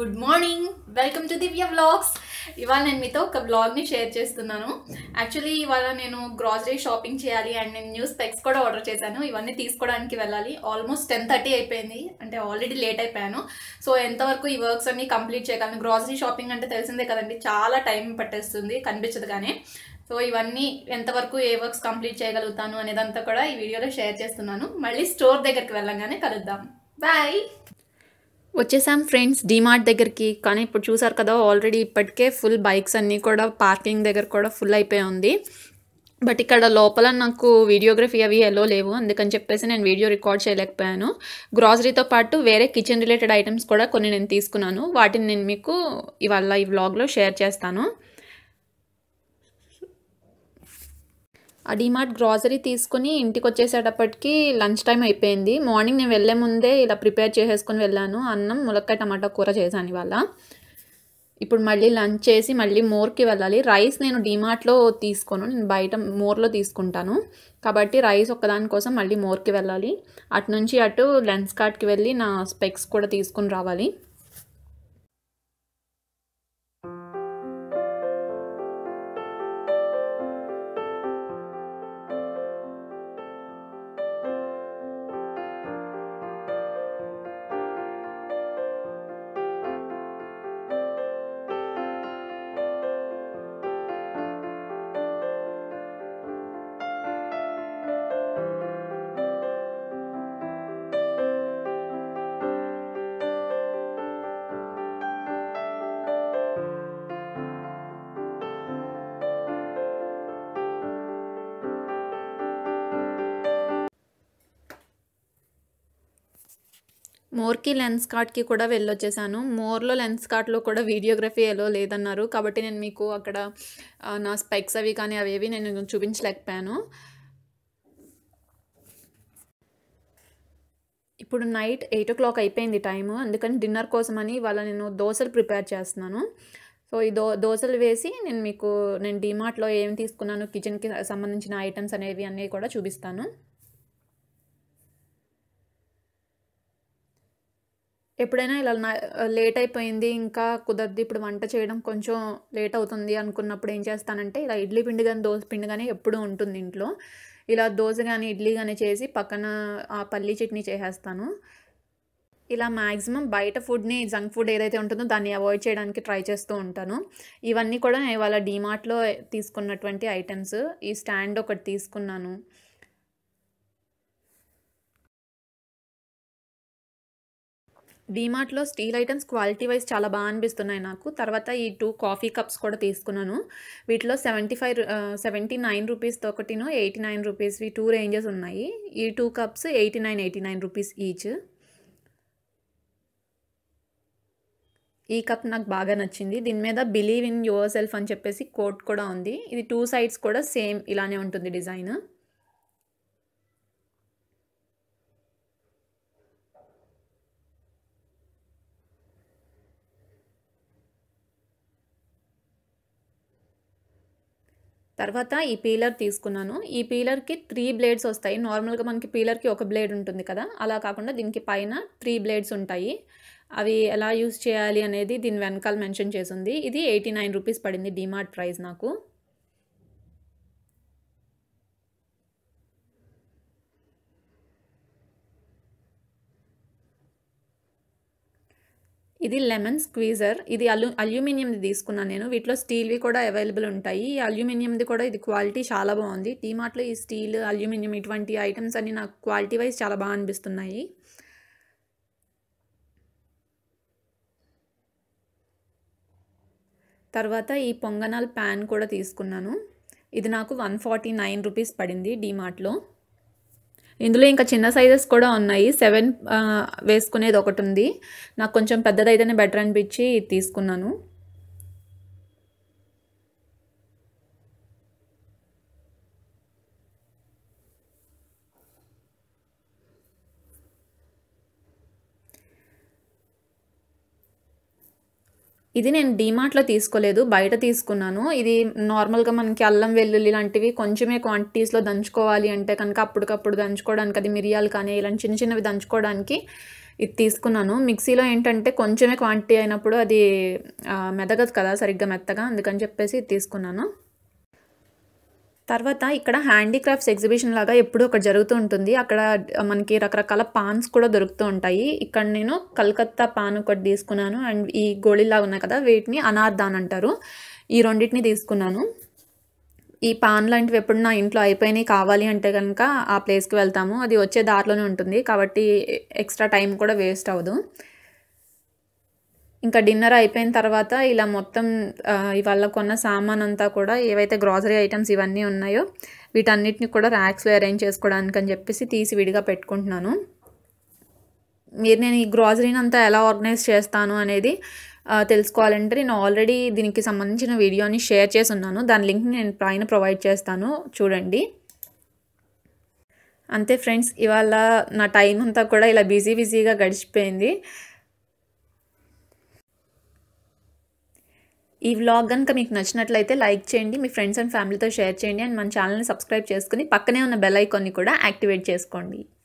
good morning welcome to Divya vlogs ఇవాళ నేను మీతో ఒక వ్లాగ్ని షేర్ చేస్తున్నాను యాక్చువల్లీ ఇవాళ నేను గ్రాసరీ షాపింగ్ చేయాలి అండ్ నేను న్యూ స్పెక్స్ కూడా ఆర్డర్ చేశాను ఇవన్నీ తీసుకోవడానికి వెళ్ళాలి ఆల్మోస్ట్ టెన్ థర్టీ అయిపోయింది అంటే ఆల్రెడీ లేట్ అయిపోయాను సో ఎంతవరకు ఈ వర్క్స్ అన్ని కంప్లీట్ చేయగలను గ్రాసరీ షాపింగ్ అంటే తెలిసిందే కదండి చాలా టైం పట్టేస్తుంది కనిపించదు కానీ సో ఇవన్నీ ఎంతవరకు ఏ వర్క్స్ కంప్లీట్ చేయగలుగుతాను అనేదంతా కూడా ఈ వీడియోలో షేర్ చేస్తున్నాను మళ్ళీ స్టోర్ దగ్గరికి వెళ్ళంగానే కలుద్దాం బాయ్ వచ్చేసాం ఫ్రెండ్స్ డిమార్ట్ దగ్గరికి కానీ ఇప్పుడు చూసారు కదా ఆల్రెడీ ఇప్పటికే ఫుల్ బైక్స్ అన్నీ కూడా పార్కింగ్ దగ్గర కూడా ఫుల్ అయిపోయి ఉంది బట్ ఇక్కడ లోపల నాకు వీడియోగ్రఫీ అవి ఎల్లో లేవు అందుకని చెప్పేసి నేను వీడియో రికార్డ్ చేయలేకపోయాను గ్రాసరీతో పాటు వేరే కిచెన్ రిలేటెడ్ ఐటమ్స్ కూడా కొన్ని నేను తీసుకున్నాను వాటిని నేను మీకు ఇవాళ ఈ వ్లాగ్లో షేర్ చేస్తాను ఆ డిమార్ట్ గ్రాసరీ తీసుకుని ఇంటికి వచ్చేసేటప్పటికి లంచ్ టైం అయిపోయింది మార్నింగ్ నేను వెళ్ళే ముందే ఇలా ప్రిపేర్ చేసేసుకొని వెళ్ళాను అన్నం ములక్కాయ టమాటా కూర చేశాను ఇవాళ ఇప్పుడు మళ్ళీ లంచ్ చేసి మళ్ళీ మోర్కి వెళ్ళాలి రైస్ నేను డిమార్ట్లో తీసుకోను నేను బయట మోర్లో తీసుకుంటాను కాబట్టి రైస్ ఒక్కదాని కోసం మళ్ళీ మోర్కి వెళ్ళాలి అటు నుంచి అటు లెన్స్ కార్ట్కి వెళ్ళి నా స్పెక్స్ కూడా తీసుకుని రావాలి మోర్కి లెన్స్ కార్ట్కి కూడా వెళ్ళొచ్చేసాను మోర్లో లెన్స్ కార్ట్లో కూడా వీడియోగ్రఫీ ఎలా లేదన్నారు కాబట్టి నేను మీకు అక్కడ నా స్పెక్స్ అవి కానీ అవేవి నేను చూపించలేకపోయాను ఇప్పుడు నైట్ ఎయిట్ ఓ క్లాక్ అయిపోయింది టైము అందుకని డిన్నర్ కోసమని ఇవాళ నేను దోశలు ప్రిపేర్ చేస్తున్నాను సో ఈ దో దోశలు వేసి నేను మీకు నేను డిమార్ట్లో ఏం తీసుకున్నాను కిచెన్కి సంబంధించిన ఐటమ్స్ అనేవి అన్నీ కూడా చూపిస్తాను ఎప్పుడైనా ఇలా లేట్ అయిపోయింది ఇంకా కుదరదు ఇప్పుడు వంట చేయడం కొంచెం లేట్ అవుతుంది అనుకున్నప్పుడు ఏం చేస్తానంటే ఇలా ఇడ్లీ పిండి కానీ దోశ పిండి కానీ ఎప్పుడూ ఉంటుంది ఇంట్లో ఇలా దోశ కానీ ఇడ్లీ కానీ చేసి పక్కన ఆ పల్లీ చట్నీ చేసేస్తాను ఇలా మ్యాక్సిమం బయట ఫుడ్ని జంక్ ఫుడ్ ఏదైతే ఉంటుందో దాన్ని అవాయిడ్ చేయడానికి ట్రై చేస్తూ ఉంటాను ఇవన్నీ కూడా ఇవాళ డీమార్ట్లో తీసుకున్నటువంటి ఐటమ్స్ ఈ స్టాండ్ ఒకటి తీసుకున్నాను డీమార్ట్లో స్టీల్ ఐటమ్స్ క్వాలిటీ వైజ్ చాలా బాగా అనిపిస్తున్నాయి నాకు తర్వాత ఈ టూ కాఫీ కప్స్ కూడా తీసుకున్నాను వీటిలో సెవెంటీ ఫైవ్ సెవెంటీ నైన్ రూపీస్తో ఒకటిను ఎయిటీ నైన్ రూపీస్వి టూ రేంజెస్ ఉన్నాయి ఈ two cups eighty nine eighty nine rupees each ఈ కప్ నాకు బాగా నచ్చింది దీని మీద బిలీవ్ ఇన్ యువర్ సెల్ఫ్ అని చెప్పేసి కోట్ కూడా ఉంది ఇది టూ సైడ్స్ కూడా సేమ్ ఇలానే ఉంటుంది డిజైన్ తర్వాత ఈ పీలర్ తీసుకున్నాను ఈ పీలర్కి త్రీ బ్లేడ్స్ వస్తాయి నార్మల్గా మనకి పీలర్కి ఒక బ్లేడ్ ఉంటుంది కదా అలా కాకుండా దీనికి పైన త్రీ బ్లేడ్స్ ఉంటాయి అవి ఎలా యూస్ చేయాలి అనేది దీని వెనకాల మెన్షన్ చేసింది ఇది ఎయిటీ నైన్ రూపీస్ పడింది డిమార్ట్ ప్రైస్ నాకు ఇది లెమన్ స్క్వీజర్ ఇది అలు అల్యూమినియంది తీసుకున్నాను నేను వీటిలో స్టీల్వి కూడా అవైలబుల్ ఉంటాయి ఈ అల్యూమినియంది కూడా ఇది క్వాలిటీ చాలా బాగుంది టీమార్ట్లో ఈ స్టీల్ అల్యూమినియం ఇటువంటి ఐటమ్స్ అన్ని నాకు క్వాలిటీ వైజ్ చాలా బాగా అనిపిస్తున్నాయి తర్వాత ఈ పొంగనాల్ ప్యాన్ కూడా తీసుకున్నాను ఇది నాకు వన్ ఫార్టీ నైన్ రూపీస్ పడింది డీమార్ట్లో ఇందులో ఇంకా చిన్న సైజెస్ కూడా ఉన్నాయి సెవెన్ వేసుకునేది ఒకటి ఉంది నాకు కొంచెం పెద్దదైతేనే బెటర్ అనిపించి తీసుకున్నాను ఇది నేను డీమార్ట్లో తీసుకోలేదు బయట తీసుకున్నాను ఇది నార్మల్గా మనకి అల్లం వెల్లుల్లి లాంటివి కొంచెమే క్వాంటిటీస్లో దంచుకోవాలి అంటే కనుక అప్పటికప్పుడు దంచుకోవడానికి అది మిరియాలు కానీ ఇలాంటి చిన్న చిన్నవి దంచుకోవడానికి ఇది తీసుకున్నాను మిక్సీలో ఏంటంటే కొంచెమే క్వాంటిటీ అయినప్పుడు అది ఆ, మెదగదు కదా సరిగ్గా మెత్తగా అందుకని చెప్పేసి ఇది తీసుకున్నాను తర్వాత ఇక్కడ హ్యాండీక్రాఫ్ట్స్ ఎగ్జిబిషన్ లాగా ఎప్పుడూ ఒకటి జరుగుతూ ఉంటుంది అక్కడ మనకి రకరకాల పాన్స్ కూడా దొరుకుతూ ఉంటాయి ఇక్కడ నేను కలకత్తా పాన్ ఒకటి తీసుకున్నాను అండ్ ఈ గోళీలాగా ఉన్నాయి కదా వీటిని అనార్దాన్ అంటారు ఈ రెండింటిని తీసుకున్నాను ఈ పాన్ లాంటివి ఎప్పుడు నా ఇంట్లో అయిపోయినాయి కావాలి అంటే కనుక ఆ ప్లేస్కి వెళ్తాము అది వచ్చే దారిలోనే ఉంటుంది కాబట్టి ఎక్స్ట్రా టైం కూడా వేస్ట్ అవ్వదు ఇంకా డిన్నర్ అయిపోయిన తర్వాత ఇలా మొత్తం ఆ, ఇవాళ కొన్న సామాన్ అంతా కూడా ఏవైతే గ్రాసరీ ఐటమ్స్ ఇవన్నీ ఉన్నాయో వీటన్నిటిని కూడా ర్యాక్స్లో అరేంజ్ చేసుకోవడానికి అని చెప్పేసి తీసి విడిగా పెట్టుకుంటున్నాను మీరు నేను ఈ గ్రాసరీని అంతా ఎలా ఆర్గనైజ్ చేస్తాను అనేది ఆ, తెలుసుకోవాలంటే నేను ఆల్రెడీ దీనికి సంబంధించిన వీడియోని షేర్ చేసి ఉన్నాను దాని లింక్ని నేను పైన ప్రొవైడ్ చేస్తాను చూడండి అంతే ఫ్రెండ్స్ ఇవాళ నా టైం అంతా కూడా ఇలా బిజీ బిజీగా గడిచిపోయింది ఈ వ్లాగ్ కనుక మీకు నచ్చినట్లయితే లైక్ చేయండి మీ ఫ్రెండ్స్ అండ్ ఫ్యామిలీతో షేర్ చేయండి అండ్ మన ఛానల్ని సబ్స్క్రైబ్ చేసుకుని పక్కనే ఉన్న బెల్ ఐకాన్ని కూడా యాక్టివేట్ చేసుకోండి